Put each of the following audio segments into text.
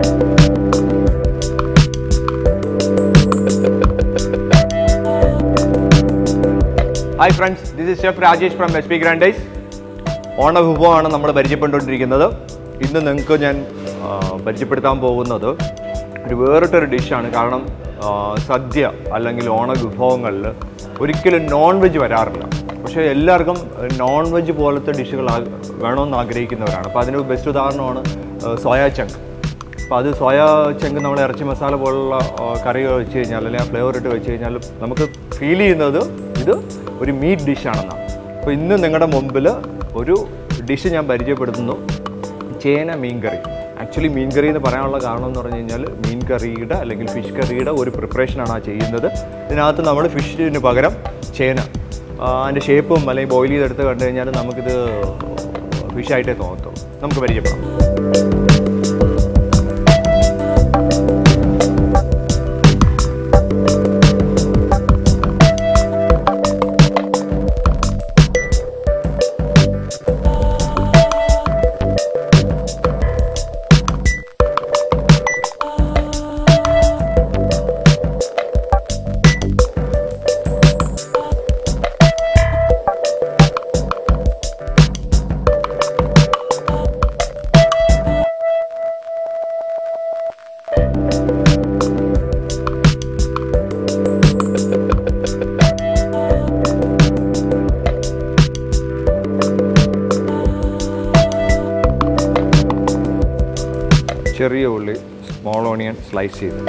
hi friends this is chef Rajesh from S P ഗ്രാൻഡൈസ് ഓണവിഭവമാണ് നമ്മൾ പരിചയപ്പെട്ടുകൊണ്ടിരിക്കുന്നത് ഇന്ന് നിങ്ങൾക്ക് ഞാൻ ആ, പരിചയപ്പെടുത്താൻ പോകുന്നത് ഒരു വേറിട്ടൊരു ഡിഷാണ് കാരണം ആ, സദ്യ അല്ലെങ്കിൽ ഓണവിഭവങ്ങളിൽ ഒരിക്കലും നോൺ വെജ് വരാറില്ല പക്ഷേ എല്ലാവർക്കും നോൺ വെജ് പോലത്തെ ഡിഷുകൾ ആ- വേണമെന്ന് ആഗ്രഹിക്കുന്നവരാണ് അപ്പോൾ അതിന് ബെസ്റ്റ് ഉദാഹരണമാണ് സോയാ ചങ്ക് അപ്പോൾ അത് സോയ ചെങ്ക് നമ്മൾ ഇറച്ചി മസാല പോലുള്ള ആ, കറികൾ വെച്ച് കഴിഞ്ഞാൽ അല്ലെങ്കിൽ ആ ഫ്ലേവർ ഇട്ട് വെച്ച് കഴിഞ്ഞാൽ നമുക്ക് ഫീൽ ചെയ്യുന്നത് ഇത് ഒരു മീറ്റ് ഡിഷാണെന്നാണ് അപ്പോൾ ഇന്ന് നിങ്ങളുടെ മുമ്പിൽ ഒരു ഡിഷ് ഞാൻ പരിചയപ്പെടുത്തുന്നു ചേന മീൻ കറി ആക്ച്വലി മീൻ കറി എന്ന് പറയാനുള്ള കാരണം എന്ന് പറഞ്ഞു കഴിഞ്ഞാൽ മീൻ കറിയുടെ അല്ലെങ്കിൽ ഫിഷ് കറിയുടെ ഒരു പ്രിപ്പറേഷനാണ് ആ ചെയ്യുന്നത് ഇതിനകത്ത് നമ്മൾ ഫിഷിന് പകരം ചേന ആ, അതിൻ്റെ ഷേപ്പും അല്ലെങ്കിൽ ബോയിൽ ചെയ്തെടുത്ത് കണ്ടു കഴിഞ്ഞാൽ നമുക്കിത് ഫിഷായിട്ടേ തോന്നത്തുള്ളൂ നമുക്ക് പരിചയപ്പെടാം ചെറിയ ഉള്ളി സ്മോൾ ഓണിയൻ സ്ലൈസ് ചെയ്ത്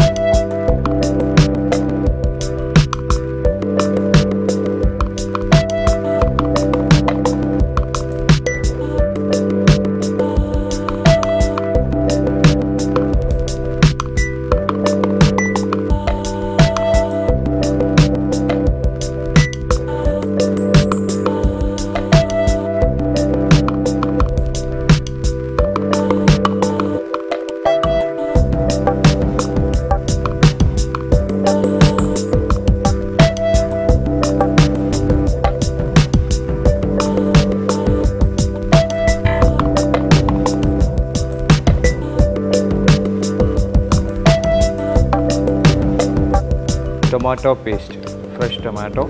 ടൊമാറ്റോ പേസ്റ്റ് ഫ്രഷ് ടൊമാറ്റോ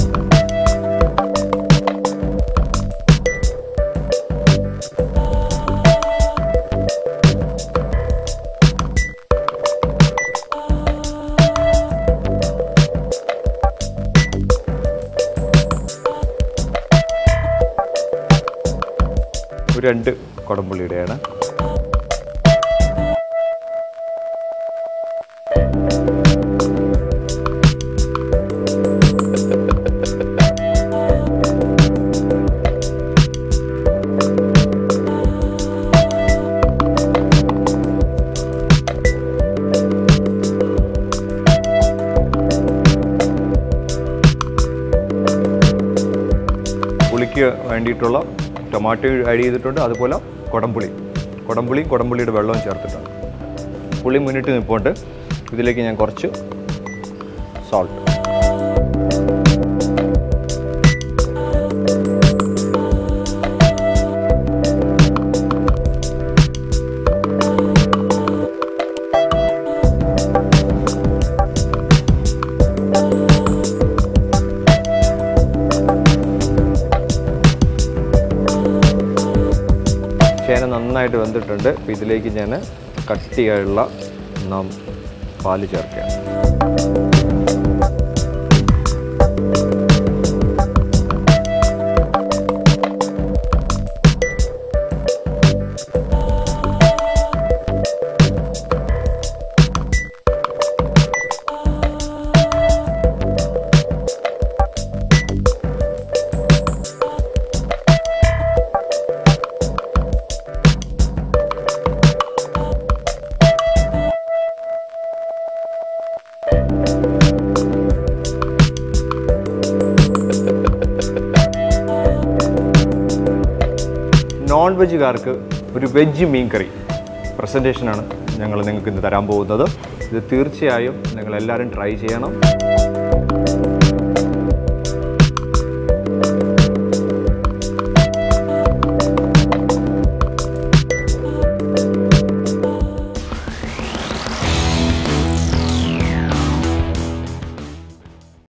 ഒരു രണ്ട് കുടംപുള്ളിയുടെയാണ് പുളിക്ക് വേണ്ടിയിട്ടുള്ള ടൊമാറ്റോ ആഡ് ചെയ്തിട്ടുണ്ട് അതുപോലെ കുടംപുളി കുടംപുളിയും കുടംപുളിയുടെ വെള്ളവും ചേർത്തിട്ടുണ്ട് പുളി മുന്നിട്ട് നിൽപ്പുണ്ട് ഇതിലേക്ക് ഞാൻ കുറച്ച് സോൾട്ട് ചേന നന്നായിട്ട് വെന്തിട്ടുണ്ട് അപ്പോൾ ഇതിലേക്ക് ഞാൻ കട്ടിയായുള്ള നാം പാല് ചേർക്കുകയാണ് നോൺ വെജുകാർക്ക് ഒരു വെജ് മീൻ കറി പ്രസൻറ്റേഷനാണ് ഞങ്ങൾ നിങ്ങൾക്ക് ഇന്ന് തരാൻ പോകുന്നത് ഇത് തീർച്ചയായും നിങ്ങൾ എല്ലാവരും ട്രൈ ചെയ്യണം